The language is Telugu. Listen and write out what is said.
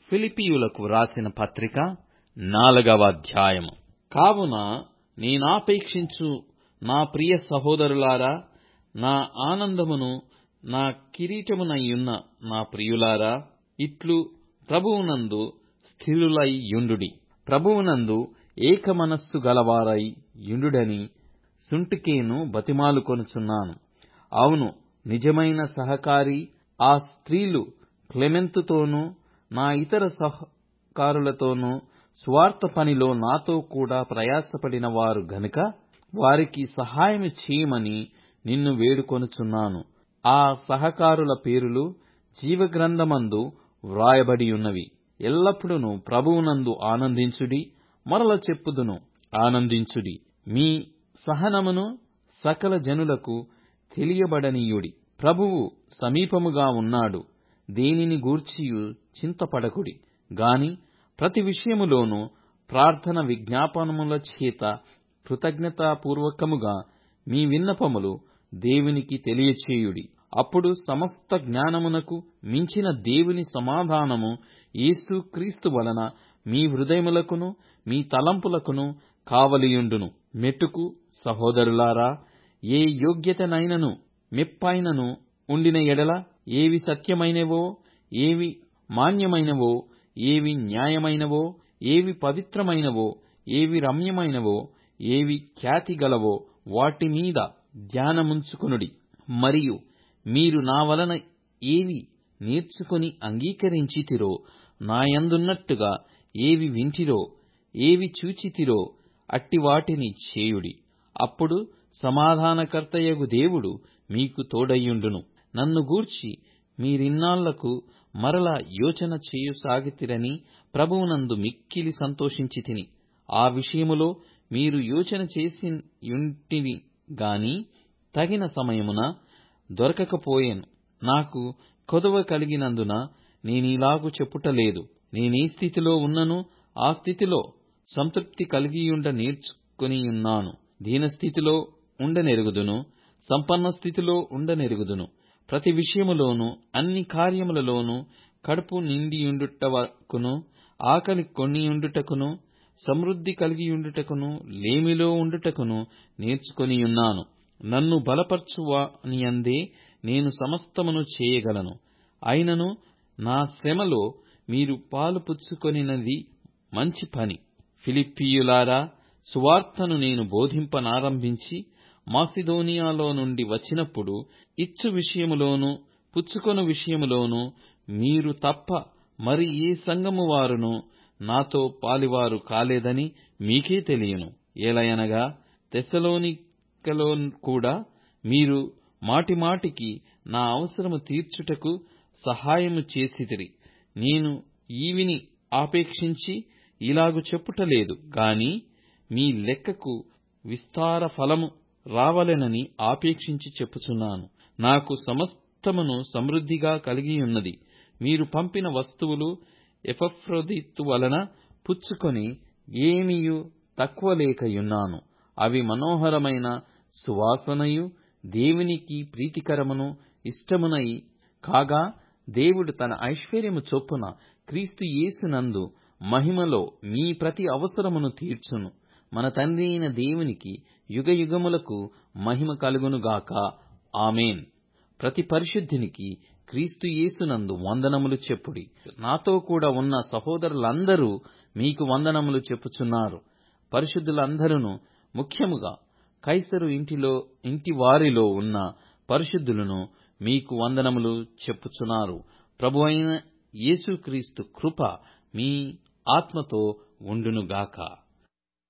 ఫిలిప్పీయులకు వ్రాసిన పత్రిక నాలుగవ అధ్యాయము కావున నేనాపేక్షించు నా ప్రియ సహోదరులారా నా ఆనందమును నా కిరీటమునయ్యున్న నా ప్రియులారా ఇట్లు ప్రభువునందు స్థిరులై యుండుడి ప్రభువునందు ఏక మనస్సు గలవారై యుండుడని సుంటికేను బతిమాలుకొనుచున్నాను అవును నిజమైన సహకారి ఆ స్త్రీలు క్లెమెంతుతోనూ నా ఇతర సహకారులతోనూ సువార్త పనిలో నాతో కూడా ప్రయాసపడిన వారు గనుక వారికి సహాయము చేయమని నిన్ను వేడుకొనుచున్నాను ఆ సహకారుల పేరులు జీవగ్రంథమందు వ్రాయబడియున్నవి ఎల్లప్పుడూ ప్రభువునందు ఆనందించుడి మరల చెప్పుదును ఆనందించుడి మీ సహనమును సకల జనులకు తెలియబడనీయుడి ప్రభువు సమీపముగా ఉన్నాడు దేనిని గూర్చియు చింతపడకుడి గాని ప్రతి విషయములోనూ ప్రార్థన విజ్ఞాపనముల చేత కృతజ్ఞతాపూర్వకముగా మీ విన్నపములు దేవునికి తెలియచేయుడి అప్పుడు సమస్త జ్ఞానమునకు మించిన దేవుని సమాధానము యేసు క్రీస్తు వలన మీ హృదయములకును మీ తలంపులకును కావలియుండును మెట్టుకు సహోదరులారా ఏ యోగ్యతనైనను మెప్పైనను ఉండిన ఎడల ఏవి సత్యమైనవో ఏవి మాన్యమైనవో ఏవి న్యాయమైనవో ఏవి పవిత్రమైనవో ఏవి రమ్యమైనవో ఏవి ఖ్యాతి గలవో వాటి మీద ధ్యానముంచుకొనుడి మరియు మీరు నా వలన ఏవి నేర్చుకుని అంగీకరించితిరో నాయందున్నట్టుగా ఏవి వింటిరో ఏవి చూచితిరో అట్టి వాటిని చేయుడి అప్పుడు సమాధానకర్తయగు దేవుడు మీకు తోడయ్యుండును నన్ను గూర్చి మీరిన్నాళ్లకు మరల యోచన చేయసాగితిరని ప్రభువునందు మిక్కిలి సంతోషించి తిని ఆ విషయములో మీరు యోచన చేసియుంటిని గాని తగిన సమయమున దొరకకపోయెను నాకు కొదవ కలిగినందున నేనీలాగు చెప్పుటలేదు నేనే స్థితిలో ఉన్నను ఆ స్థితిలో సంతృప్తి కలిగియుండ నేర్చుకొనియున్నాను దీనస్థితిలో ఉండనెరుగుదును సంపన్న స్థితిలో ఉండనెరుగుదును ప్రతి విషయములోనూ అన్ని కార్యములలోనూ కడుపు నిండియుండుటకును ఆకలి కొనియుండుటకును సమృద్ధి కలిగియుండుటకును లేమిలో ఉండుటకును నేర్చుకొనియున్నాను నన్ను బలపరచువానియందే నేను సమస్తమును చేయగలను అయినను నా శ్రమలో మీరు పాలు పుచ్చుకొనినది మంచి పని ఫిలిప్పీయులారా సువార్తను నేను బోధింపనారంభించి మాసిదోనియాలో నుండి వచ్చినప్పుడు ఇచ్చు విషయములోను పుచ్చుకొను విషయములోను మీరు తప్ప మరి ఏ సంఘము వారును నాతో పాలివారు కాలేదని మీకే తెలియను ఏలయనగా తెస్సలోనికలో కూడా మీరు మాటిమాటికి నా అవసరము తీర్చుటకు సహాయము చేసితిరి నేను ఈవిని ఆపేక్షించి ఇలాగు చెప్పుటలేదు గాని మీ లెక్కకు విస్తార ఫలము రావలెనని ఆపేక్షించి చెప్పుచున్నాను నాకు సమస్తమును సమృద్ధిగా కలిగియున్నది మీరు పంపిన వస్తువులు ఎపఫ్రొదితు వలన పుచ్చుకొని ఏమియు తక్కువ లేకయున్నాను అవి మనోహరమైన సువాసనయు దేవునికి ప్రీతికరమును ఇష్టమునై కాగా దేవుడు తన ఐశ్వర్యము చొప్పున క్రీస్తు యేసునందు మహిమలో మీ ప్రతి అవసరమును తీర్చును మన తండ్రి అయిన దేవునికి యుగయుగములకు మహిమ కలుగునుగాక ఆమెన్ ప్రతి పరిశుద్ధునికి క్రీస్తు యేసునందు వందనములు చెప్పుడి నాతో కూడా ఉన్న సహోదరులందరూ మీకు వందనములు చెప్పుచున్నారు పరిశుద్ధులందరూ ముఖ్యముగా కైసరు ఇంటిలో ఇంటి వారిలో ఉన్న పరిశుద్ధులను మీకు వందనములు చెప్పుచున్నారు ప్రభు అయిన యేసుక్రీస్తు కృప మీ ఆత్మతో ఉండునుగాక